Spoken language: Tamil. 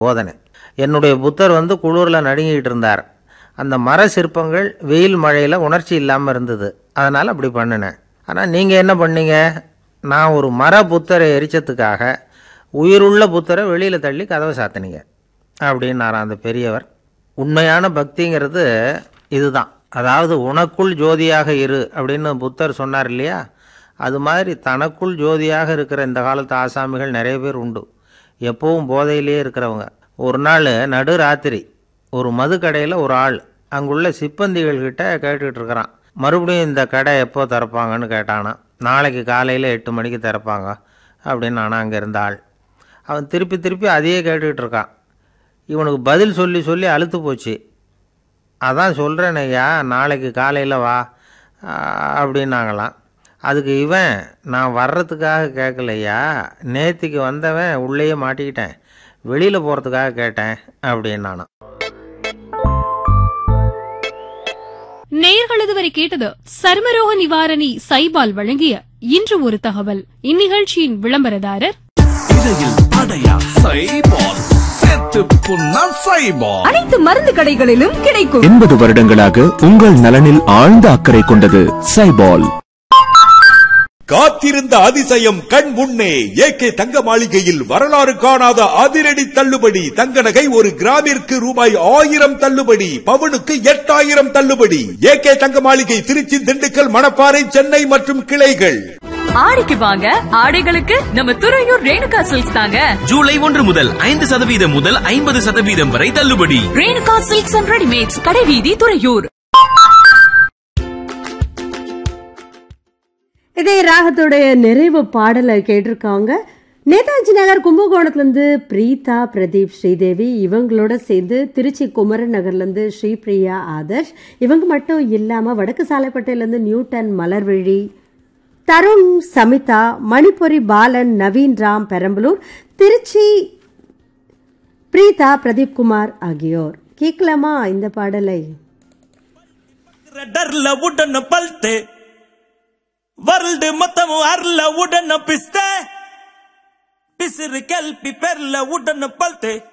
போதனை என்னுடைய புத்தர் வந்து குளிரில் நடுங்கிட்டு இருந்தார் அந்த மர சிற்பங்கள் வெயில் மழையில் உணர்ச்சி இல்லாமல் இருந்தது அதனால் அப்படி பண்ணினேன் ஆனால் நீங்கள் என்ன பண்ணீங்க நான் ஒரு மர புத்தரை எரிச்சதுக்காக உயிருள்ள புத்தரை வெளியில் தள்ளி கதவை சாத்தினீங்க அப்படின்னாராம் அந்த பெரியவர் உண்மையான பக்திங்கிறது இதுதான் அதாவது உனக்குள் ஜோதியாக இரு அப்படின்னு புத்தர் சொன்னார் இல்லையா அது மாதிரி தனக்குள் ஜோதியாக இருக்கிற இந்த காலத்து ஆசாமிகள் நிறைய பேர் உண்டு எப்பவும் போதையிலேயே இருக்கிறவங்க ஒரு நாள் நடு ராத்திரி ஒரு மது கடையில் ஒரு ஆள் அங்குள்ள சிப்பந்திகள் கிட்ட கேட்டுக்கிட்டு இருக்கிறான் மறுபடியும் இந்த கடை எப்போ திறப்பாங்கன்னு கேட்டானா நாளைக்கு காலையில் எட்டு மணிக்கு திறப்பாங்க அப்படின்னு நானும் அங்கே இருந்த ஆள் அவன் திருப்பி திருப்பி அதையே கேட்டுக்கிட்டு இருக்கான் இவனுக்கு பதில் சொல்லி சொல்லி அழுத்து போச்சு அதான் சொல்கிறேன் ஐயா நாளைக்கு காலையில் வா ஆ, அப்படின்னாங்களாம் அதுக்கு இவன் நான் வர்றதுக்காக கேட்கலையா நேத்திக்கு வந்தவன் உள்ளேயே மாட்டிக்கிட்டேன் வெளியில் போகிறதுக்காக கேட்டேன் அப்படின்னு நானும் நேயர்கள் இதுவரை கேட்டது சர்மரோக நிவாரணி சைபால் வழங்கிய இன்று ஒரு தகவல் இந்நிகழ்ச்சியின் விளம்பரதாரர் இடையில் அடையா சைபால் செத்து புண்ணா சைபால் அனைத்து மருந்து கடைகளிலும் கிடைக்கும் எண்பது வருடங்களாக உங்கள் நலனில் ஆழ்ந்த அக்கறை கொண்டது சைபால் காத்திருந்த அதிசயம் கண் முன்னே ஏகே தங்க மாளிகையில் வரலாறு காணாத அதிரடி தள்ளுபடி தங்க நகை ஒரு கிராமிற்கு ரூபாய் ஆயிரம் தள்ளுபடி பவுனுக்கு எட்டாயிரம் தள்ளுபடி ஏகே தங்க மாளிகை திருச்சி திண்டுக்கல் மணப்பாறை சென்னை மற்றும் கிளைகள் ஆடிக்கு வாங்க ஆடைகளுக்கு நம்ம துறையூர் ரேணுகா சில்க்ஸ் தாங்க ஜூலை ஒன்று முதல் ஐந்து சதவீதம் முதல் ஐம்பது சதவீதம் வரை தள்ளுபடி ரேணுகா சில்க்ஸ் அண்ட் ரெடிமேட்ஸ் கடைவீதி துறையூர் இதே ராகத்துடைய நிறைவு பாடலை கேட்டிருக்காங்க நேதாஜி நகர் கும்பகோணத்துலேருந்து பிரீதா பிரதீப் ஸ்ரீதேவி இவங்களோட சேர்ந்து திருச்சி குமரன் நகர்லேருந்து ஸ்ரீபிரியா ஆதர்ஷ் இவங்க மட்டும் இல்லாமல் வடக்கு சாலைப்பட்டையிலேருந்து நியூட்டன் மலர்விழி தருண் சமிதா மணிப்புரி பாலன் நவீன் ராம் பெரம்பலூர் திருச்சி பிரீதா பிரதீப் குமார் ஆகியோர் கேட்கலாமா இந்த பாடலை ரெடர்ல உடன பல்ட்டு ವರ್ಲ್ಡ್ ಮೊತ್ತము ಅರ್ಲ ಉಡನ ಪಿಸ್ತೆ ಪಿಸಿರು ಕೆಲ್ಪಿ ಪೆರ್ಲ ಉಡನ ಪಲ್ತೆ